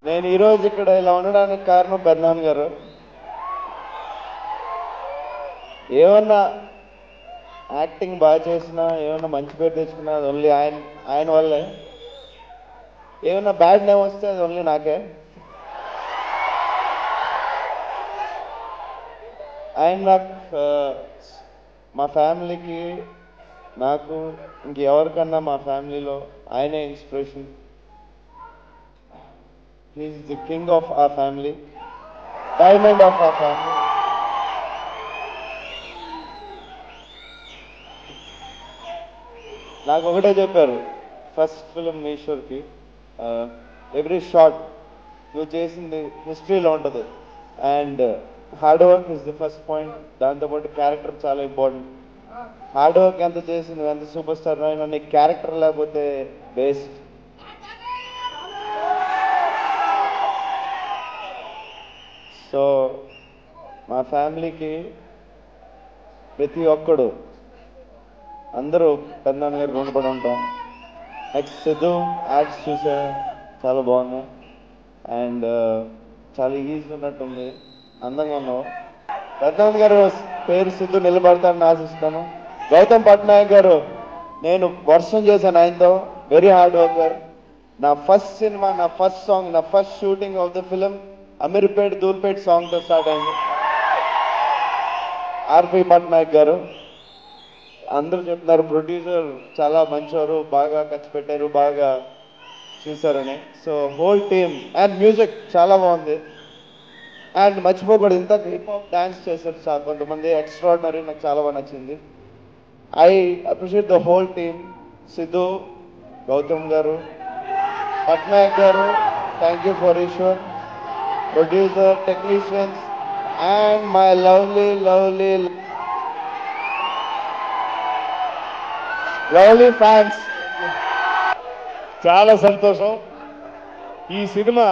నేను ఈరోజు ఇక్కడ ఇలా ఉండడానికి కారణం పెద్దనాన్న గారు ఏమన్నా యాక్టింగ్ బాగా చేసినా ఏమన్నా మంచి పేరు తెచ్చుకున్నా అది ఓన్లీ ఆయన ఆయన వల్లే ఏమన్నా బ్యాడ్ నేమ్ వస్తే అది ఓన్లీ నాకే ఆయన నాకు ఆ, మా ఫ్యామిలీకి నాకు ఇంకెవరికన్నా మా ఫ్యామిలీలో ఆయనే inspiration he is the king of our family diamond of our family నాకు ఒకటే చెప్పారు ఫస్ట్ ఫిలిం ఈశ్వర్కి ఎవ్రీ షాట్ నువ్వు చేసింది హిస్టరీలో ఉంటుంది and hard work is the first point దాంతోపాటు క్యారెక్టర్ చాలా ఇంపార్టెంట్ హార్డ్ వర్క్ ఎంత చేసి నువ్వు ఎంత సూపర్ స్టార్ అయినా నీ క్యారెక్టర్ లేకపోతే బేస్ట్ సో మా ఫ్యామిలీకి ప్రతి ఒక్కడు అందరూ పెద్దనాన్న గారు రుణపడి ఉంటాం నెక్స్ట్ సిద్ధు యాడ్స్ చూసా చాలా బాగున్నాయి అండ్ చాలా ఈజీ ఉన్నట్టుంది అందంగా ఉన్నావు పెద్దనాన్న గారు పేరు సిద్ధు నిలబడతానని ఆశిస్తాను గౌతమ్ పట్నాయక్ గారు నేను వర్షం చేశాను ఆయనతో వెరీ హార్డ్ వర్కర్ నా ఫస్ట్ సినిమా నా ఫస్ట్ సాంగ్ నా first shooting of the film Ameerpet Dhoolpet సాంగ్తో స్టార్ట్ అయింది ఆర్పి పట్నాయక్ గారు అందరూ చెప్తున్నారు ప్రొడ్యూసర్ చాలా మంచివారు బాగా ఖర్చు పెట్టారు బాగా చూసారని so whole team and music చాలా బాగుంది అండ్ మర్చిపోకూడదు ఇంత హిప్ హాప్ డాన్స్ చేశారు చాలా కొంతమంది ఎక్స్ట్రాడినరీ నాకు చాలా బాగా నచ్చింది I appreciate the whole team Siddhu Gautham garu Patnaik garu thank you for Eshwar producer technicians and my lovely lovely lovely fans చాలా సంతోషం ఈ సినిమా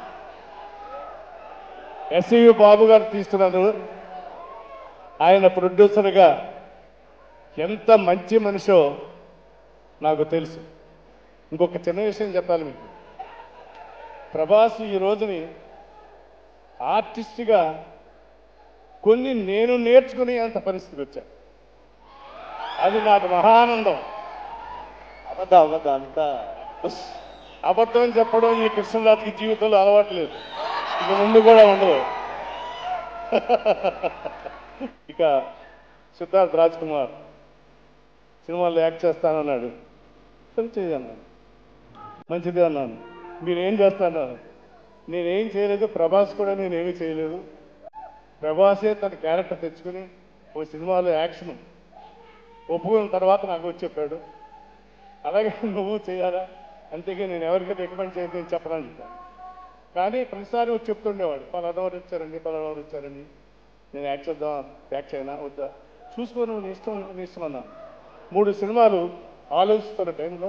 ఎస్యు బాబు గారు తీస్తున్నారు ఆయన ప్రొడ్యూసర్గా ఎంత మంచి మనిషో నాకు తెలుసు ఇంకొక చిన్న విషయం చెప్పాలి మీకు ప్రభాస్ ఈ రోజుని ఆర్టిస్ట్గా కొన్ని నేను నేర్చుకునే అంత పరిస్థితికి వచ్చా అది నాకు మహానందం అబద్ధం అబద్ధం అంతా అబద్ధం చెప్పడం ఈ కృష్ణరాజుకి జీవితంలో అలవాట్లేదు ఇక ముందు కూడా ఉండదు ఇక సిద్ధార్థ్ రాజ్ కుమార్ సినిమాలో యాక్ట్ చేస్తానన్నాడు సరే చేయన్నాను మంచిది అన్నాను మీరేం చేస్తాన్నారు నేనేం చేయలేదు ప్రభాస్ కూడా నేనేమీ చేయలేదు ప్రభాసే తన క్యారెక్టర్ తెచ్చుకుని ఓ సినిమాలో యాక్షన్ ఒప్పుకున్న తర్వాత నాకు వచ్చి చెప్పాడు అలాగే నువ్వు చేయాలా అంతేగా నేను ఎవరికి రికమెండ్ చేయదు నేను చెప్పనని చెప్పాను కానీ ప్రతిసారి వచ్చి చెప్తుండేవాడు పలానవారు వచ్చారండి పలానవారు వచ్చారండి నేను యాక్ట్ చేద్దాం యాక్ట్ చేయనా వద్దా చూసుకో నువ్వు నీ ఇష్టం నీ ఇష్టం అన్నా మూడు సినిమాలు ఆలోచిస్తున్న టైంలో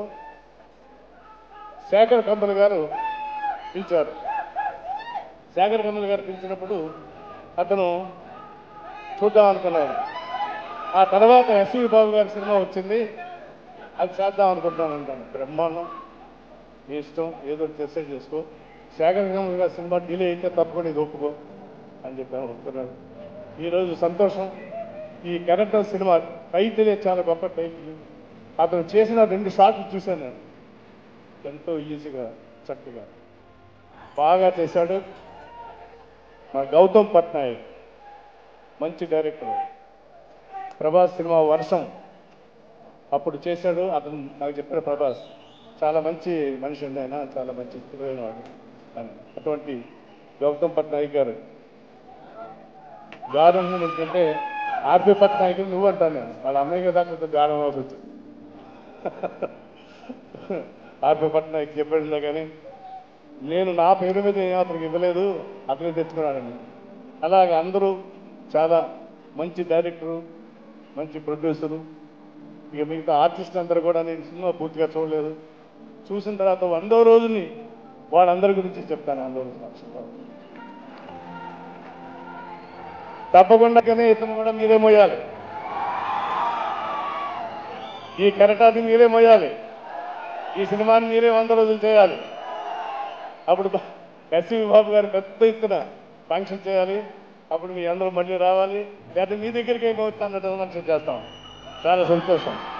శేఖర్ కంబల్ గారు పిలిచారు శేఖర్ కంబల్ గారు పిలిచినప్పుడు అతను చూద్దాం అనుకున్నాడు ఆ తర్వాత ఎస్వి బాబు గారి సినిమా వచ్చింది అది చేద్దాం అనుకుంటున్నాను అంటాను బ్రహ్మాండం నీ ఇష్టం ఏదో డిసైడ్ చేసుకో శేఖర్ కమల్ గారి సినిమా డిలే అయితే తప్పకుండా ఇది ఒప్పుకో అని చెప్పాను ఒప్పుకున్నాడు ఈరోజు సంతోషం ఈ క్యారెక్టర్ సినిమా టైటిలే చాలా గొప్ప టైటిల్ అతను చేసిన రెండు షాట్లు చూశాను నేను ఎంతో ఈజీగా చక్కగా బాగా చేశాడు మా గౌతమ్ పట్నాయక్ మంచి డైరెక్టర్ ప్రభాస్ సినిమా వర్షం అప్పుడు చేశాడు అతను నాకు చెప్పిన ప్రభాస్ చాలా మంచి మనిషి ఉంది ఆయన చాలా మంచి తెలివైన వాడు అని అటువంటి గౌతమ్ పట్నాయక్ గారు గాఢం ఎందుకంటే ఆర్పి పట్నాయక్ నువ్వు అంటాను నేను వాళ్ళ అమ్మాయి దాకా కొంచెం గాఢం అవుతుంది ఆర్పి పట్నాయక్ చెప్పాడు కానీ నేను నా పేరు మీద ఏం అతనికి ఇవ్వలేదు అతనే తెచ్చుకున్నాడని అలాగే అందరూ చాలా మంచి డైరెక్టరు మంచి ప్రొడ్యూసరు ఇక మిగతా ఆర్టిస్ట్ అందరూ కూడా నేను సినిమా పూర్తిగా చూడలేదు చూసిన తర్వాత వందో రోజుని వాళ్ళందరి గురించి చెప్తాను వందో రోజు సాక్షిగా. తప్పకుండా కానీ ఇతను కూడా మీరే మోయాలి ఈ కెరటాన్ని మీరే మోయాలి ఈ సినిమాని మీరే వంద రోజులు చేయాలి అప్పుడు ఎస్వి బాబు గారు పెద్ద ఎత్తున ఫంక్షన్ చేయాలి అప్పుడు మీ అందరూ మళ్ళీ రావాలి లేదా మీ దగ్గరికి ఏమవుతుందన్నది ఫంక్షన్ చేస్తాం చాలా సంతోషం